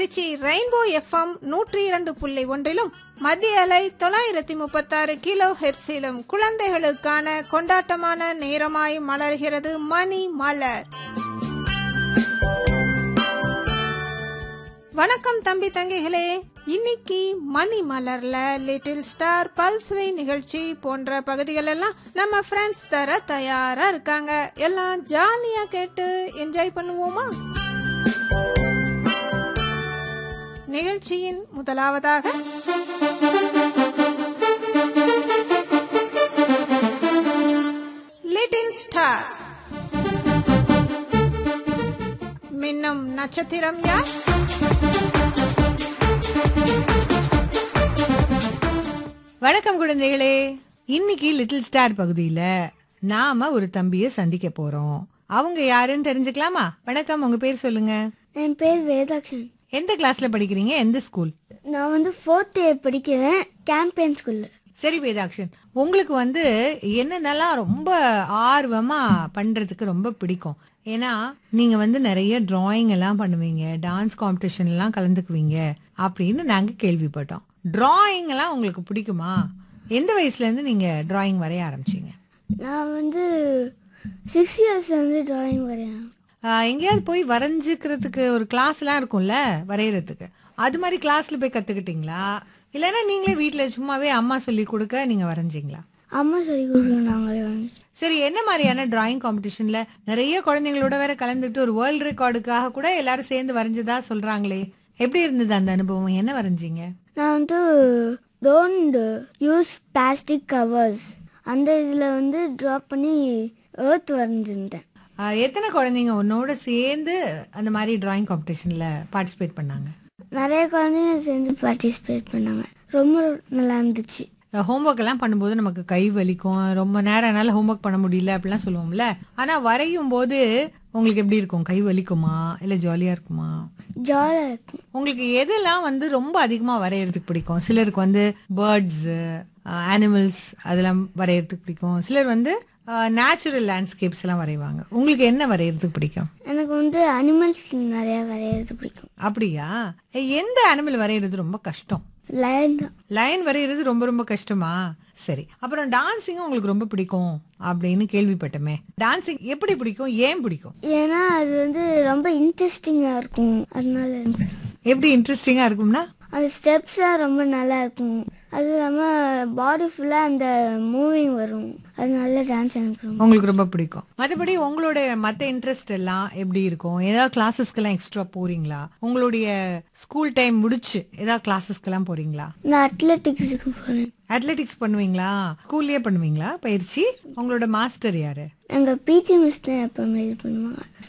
Trichy rainbow FM நூற்றி இரண்டு புள்ளி ஒன்றிலும் மத்திய அலை தொள்ளாயிரத்தி முப்பத்தாறு கிலோ ஹெர்ஸிலும் குழந்தைகளுக்கான கொண்டாட்டமான நேரமாய் மலர்கிறது மணி மலர் வணக்கம் தம்பி தங்கைகளே இன்னைக்கு மணி மலர்ல லிட்டில் ஸ்டார் பல்ஸ்வை நிகழ்ச்சி போன்ற பகுதிகள் எல்லாம் நம்ம ஃப்ரெண்ட்ஸ் தர தயாரா இருக்காங்க எல்லாம் ஜாலியா கேட்டு என்ஜாய் பண்ணுவோமா நிகழ்ச்சியின் முதலாவதாக லிட்டில் ஸ்டார் மின்னும் நட்சத்திரம் யார் வணக்கம் குழந்தைகளே இன்னைக்கு லிட்டில் ஸ்டார் பகுதியில நாம ஒரு தம்பிய சந்திக்க போறோம் அவங்க யாருன்னு தெரிஞ்சுக்கலாமா வணக்கம் உங்க பேர் சொல்லுங்க என் பேர் வேதாக்ஷன் எந்த கிளாஸ்ல படிக்கிறீங்க எந்த ஸ்கூல் நான் வந்து ஃபோர்த் இயர் படிக்கிறேன் கேம்பெயின் ஸ்கூல்ல சரி வேதாக்ஷன் உங்களுக்கு வந்து என்னென்னலாம் ரொம்ப ஆர்வமா பண்றதுக்கு ரொம்ப பிடிக்கும் ஏன்னா நீங்க வந்து நிறைய டிராயிங் எல்லாம் பண்ணுவீங்க டான்ஸ் காம்படிஷன் எல்லாம் கலந்துக்குவீங்க அப்படின்னு நாங்க கேள்விப்பட்டோம் டிராயிங் எல்லாம் உங்களுக்கு பிடிக்குமா எந்த வயசுல இருந்து நீங்க டிராயிங் வரைய ஆரம்பிச்சீங்க நான் வந்து சிக்ஸ் இயர்ஸ் வந்து டிராயிங் வரையேன் ஆஹ் எங்கேயாவது போய் வரைஞ்சுக்கிறதுக்கு ஒரு கிளாஸ் எல்லாம் இருக்கும்ல வரையறதுக்கு அது மாதிரி கிளாஸ்ல போய் கத்துக்கிட்டீங்களா இல்லைன்னா நீங்களே வீட்ல சும்மாவே அம்மா சொல்லி கொடுக்க நீங்க வரைஞ்சீங்களா அம்மா சொல்லி கொடுக்க நாங்களே வாங்கி சரி என்ன மாதிரியான டிராயிங் காம்படிஷன்ல நிறைய குழந்தைங்களோட வேற கலந்துட்டு ஒரு வேர்ல்ட் ரெக்கார்டுக்காக கூட எல்லாரும் சேர்ந்து வரைஞ்சதா சொல்றாங்களே எப்படி இருந்தது அந்த அனுபவம் என்ன வரைஞ்சீங்க நான் வந்து டோன்ட் யூஸ் பிளாஸ்டிக் கவர்ஸ் அந்த இதில் வந்து ட்ரா பண்ணி ஏர்த் வரைஞ்சிருந்தேன் ஆஹ் எத்தனை குழந்தைங்க உன்னோட சேர்ந்து அந்த மாதிரி டிராயிங் காம்படிஷன்ல பார்ட்டிசிபேட் பண்ணாங்க நிறைய குழந்தைங்க சேர்ந்து பார்ட்டிசிபேட் பண்ணாங்க ரொம்ப நல்லா இருந்துச்சு ஹோம்ஒர்க் எல்லாம் பண்ணும்போது நமக்கு கை வலிக்கும் ரொம்ப நேரம் என்னால ஹோம்ஒர்க் பண்ண முடியல அப்படிலாம் சொல்லுவோம்ல ஆனா வரையும் போது உங்களுக்கு எப்படி இருக்கும் கை வலிக்குமா இல்ல ஜாலியா இருக்குமா ஜாலியாக இருக்கும் உங்களுக்கு எதெல்லாம் வந்து ரொம்ப அதிகமா வரையறதுக்கு பிடிக்கும் சிலருக்கு வந்து பேர்ட்ஸ் அனிமல்ஸ் அதெல்லாம் வரையறதுக்கு பிடிக்கும் சிலர் வந்து நேச்சுரல் லேண்ட்ஸ்கேப்ஸ் எல்லாம் வரைவாங்க உங்களுக்கு என்ன வரையறதுக்கு பிடிக்கும் எனக்கு வந்து அனிமல்ஸ் நிறையா வரைகிறது பிடிக்கும் அப்படியா எந்த அனிமல் வரையறது ரொம்ப கஷ்டம் லயன் தான் லைன் வரைகிறது ரொம்ப ரொம்ப கஷ்டமா சரி அப்புறம் டான்சிங்கும் உங்களுக்கு ரொம்ப பிடிக்கும் அப்படின்னு கேள்விப்பட்டமே டான்சிங் எப்படி பிடிக்கும் ஏன் பிடிக்கும் ஏன்னா அது வந்து ரொம்ப இன்ட்ரெஸ்டிங்காக இருக்கும் அதனால எனக்கு எப்படி இன்ட்ரெஸ்டிங்கா இருக்கும்னா அந்த ஸ்டெப்ஸ்லாம் ரொம்ப நல்லா இருக்கும் அது இல்லாமல் பாடி ஃபுல்லாக அந்த மூவிங் வரும் அதனால டான்ஸ் எனக்கு ரொம்ப உங்களுக்கு ரொம்ப பிடிக்கும் மற்றபடி உங்களுடைய மற்ற இன்ட்ரெஸ்ட் எல்லாம் எப்படி இருக்கும் ஏதாவது கிளாஸஸ்க்கெல்லாம் எக்ஸ்ட்ரா போறீங்களா உங்களுடைய ஸ்கூல் டைம் முடிச்சு ஏதாவது கிளாஸஸ்க்கெல்லாம் போறீங்களா நான் அத்லெட்டிக்ஸுக்கு போகிறேன் அத்லெட்டிக்ஸ் பண்ணுவீங்களா ஸ்கூல்லயே பண்ணுவீங்களா பயிற்சி உங்களோட மாஸ்டர் யாரு எங்கள் பிடி மிஸ் தான் எப்போவுமே இது பண்ணுவாங்க